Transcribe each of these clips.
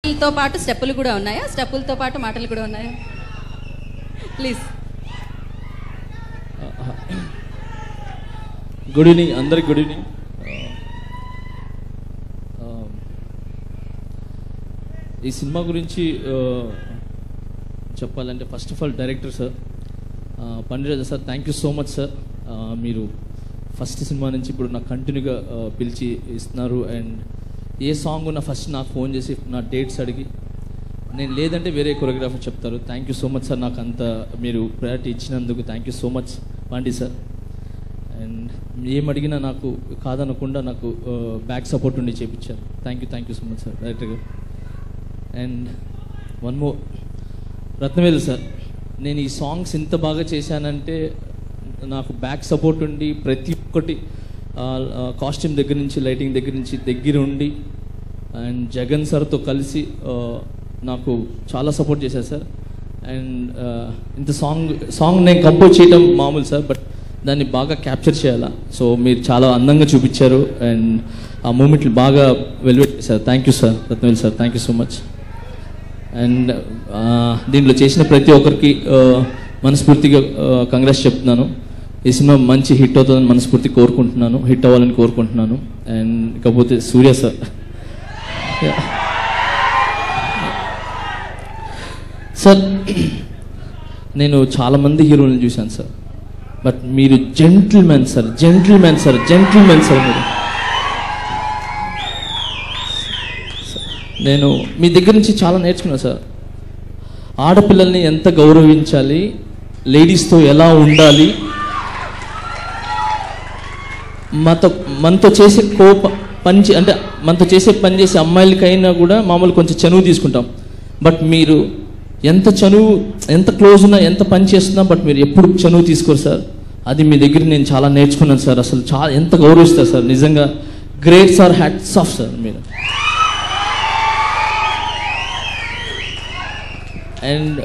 తో పాటు స్టెప్పులు కూడా ఉన్నాయా స్టెప్పులతో పాటు మాటలు కూడా ఉన్నాయా ప్లీజ్ గుడ్ ఈవినింగ్ అందరికి గుడ్ ఈవినింగ్ ఈ సినిమా గురించి uh, చెప్పాలంటే first of all director sir Pandiraja sir thank you so much sir మీరు ఫస్ట్ సినిమా నుంచి ఇప్పుడు నాకు కంటిన్యూగా పిలిచి ఇస్తున్నారు అండ్ ఏ సాంగ్ ఉన్నా ఫస్ట్ నాకు ఫోన్ చేసి నా డేట్స్ అడిగి నేను లేదంటే వేరే కొరియోగ్రాఫర్ చెప్తారు thank you so much sir నాకు అంత మీరు ప్రయారిటీ ఇచ్చినందుకు thank you so much Pandi sir and ఏం అడిగినా నాకు కాదనకుండా నాకు బ్యాక్ సపోర్ట్ ఉండి చేపించారు thank you thank you so much sir director గారు and one more Ratnavelu sir నేను ఈ సాంగ్స్ ఇంత బాగా చేశానంటే నాకు బ్యాక్ సపోర్ట్ ఉండి ప్రతి ఒక్కటి కాస్ట్యూమ్ దగ్గర నుంచి లైటింగ్ దగ్గర నుంచి దగ్గర ఉండి అండ్ జగన్ సార్తో కలిసి ఆ, నాకు చాలా సపోర్ట్ చేశారు సార్ అండ్ ఇంత సాంగ్ సాంగ్ నేను కంపోజ్ చేయడం మామూలు సార్ బట్ దాన్ని బాగా క్యాప్చర్ చేయాలా సో మీరు చాలా అందంగా చూపించారు అండ్ ఆ మూమెంట్లు బాగా వెల్వెట్ చేశారు thank you sir Ratnavel sir thank you so much and ఆ, దీంట్లో చేసిన ప్రతి ఒక్కరికి ఆ, మనస్ఫూర్తిగా కంగ్రెస్ చెప్తున్నాను ఈ సినిమా మంచి హిట్ అవుతుందని మనస్ఫూర్తి కోరుకుంటున్నాను హిట్ అవ్వాలని కోరుకుంటున్నాను అండ్ ఇకపోతే సూర్య సార్ సార్ నేను చాలా మంది హీరోలను చూశాను సార్ బట్ మీరు gentleman sir gentleman sir gentleman sir మీరు నేను మీ దగ్గర నుంచి చాలా నేర్చుకున్నాను సార్ ఆడపిల్లల్ని ఎంత గౌరవించాలి లేడీస్తో ఎలా ఉండాలి మాతో మనతో చేసే కోప పని చే- అంటే మనతో చేసే పని చేసే అమ్మాయిలకైనా కూడా మామూలు కొంచెం చనువు తీసుకుంటాం బట్ మీరు ఎంత చనువు ఎంత క్లోజ్ ఉన్నా ఎంత పని చేస్తున్నా బట్ మీరు ఎప్పుడు చనువు తీసుకోరు సార్ అది మీ దగ్గర నేను చాలా నేర్చుకున్నాను సార్ అసలు చాలా ఎంత గౌరవిస్తారు సార్ నిజంగా great sir hats off sir మీరు అండ్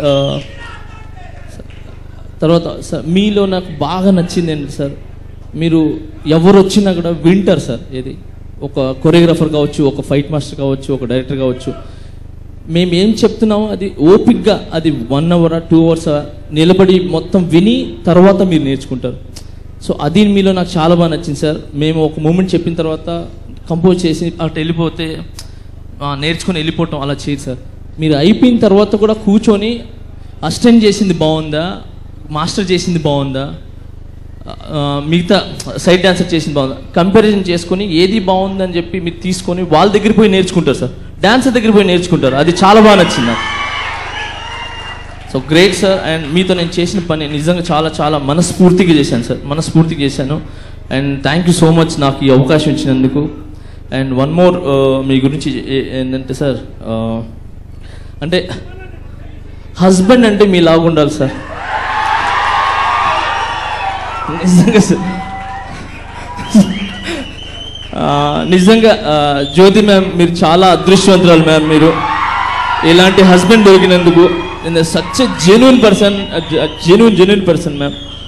తర్వాత సార్ మీలో నాకు బాగా నచ్చింది ఏంటి సార్ మీరు ఎవరు వచ్చినా కూడా వింటారు సార్ ఏది ఒక కొరియోగ్రాఫర్ కావచ్చు ఒక ఫైట్ మాస్టర్ కావచ్చు ఒక డైరెక్టర్ కావచ్చు మేము ఏం చెప్తున్నామో అది ఓపిక్గా అది వన్ అవర్ టూ అవర్స్ నిలబడి మొత్తం విని తర్వాత మీరు నేర్చుకుంటారు సో అది మీలో నాకు చాలా బాగా నచ్చింది సార్ మేము ఒక మూమెంట్ చెప్పిన తర్వాత కంపోజ్ చేసి అటు వెళ్ళిపోతే ఆ, నేర్చుకొని వెళ్ళిపోవటం అలా చేయదు సార్ మీరు అయిపోయిన తర్వాత కూడా కూర్చొని అసిస్టెంట్ చేసింది బాగుందా మాస్టర్ చేసింది బాగుందా ఆ, మిగతా సైడ్ డాన్సర్ చేసింది బాగుందా కంపారిజన్ చేసుకొని ఏది బాగుందని చెప్పి మీరు తీసుకొని వాళ్ళ దగ్గర పోయి నేర్చుకుంటారు సార్ డాన్సర్ దగ్గర పోయి నేర్చుకుంటారు అది చాలా బాగా నచ్చింది నాకు సో గ్రేట్ సార్ అండ్ మీతో నేను చేసిన పని నిజంగా చాలా చాలా మనస్ఫూర్తిగా చేశాను సార్ మనస్ఫూర్తిగా చేశాను and thank you so much నాకు ఈ అవకాశం ఇచ్చినందుకు అండ్ వన్ మోర్ మీ గురించి ఏ- ఏంటంటే సార్ ఆ, అంటే హస్బెండ్ అంటే మీ లాగా ఉండాలి సార్ నిజంగా సార్ ఆ, నిజంగా ఆ, జ్యోతి మ్యామ్ మీరు చాలా అదృష్టవంతురాలు మ్యామ్ మీరు ఇలాంటి హస్బెండ్ దొరికినందుకు such genuine person genuine genuine person ma'am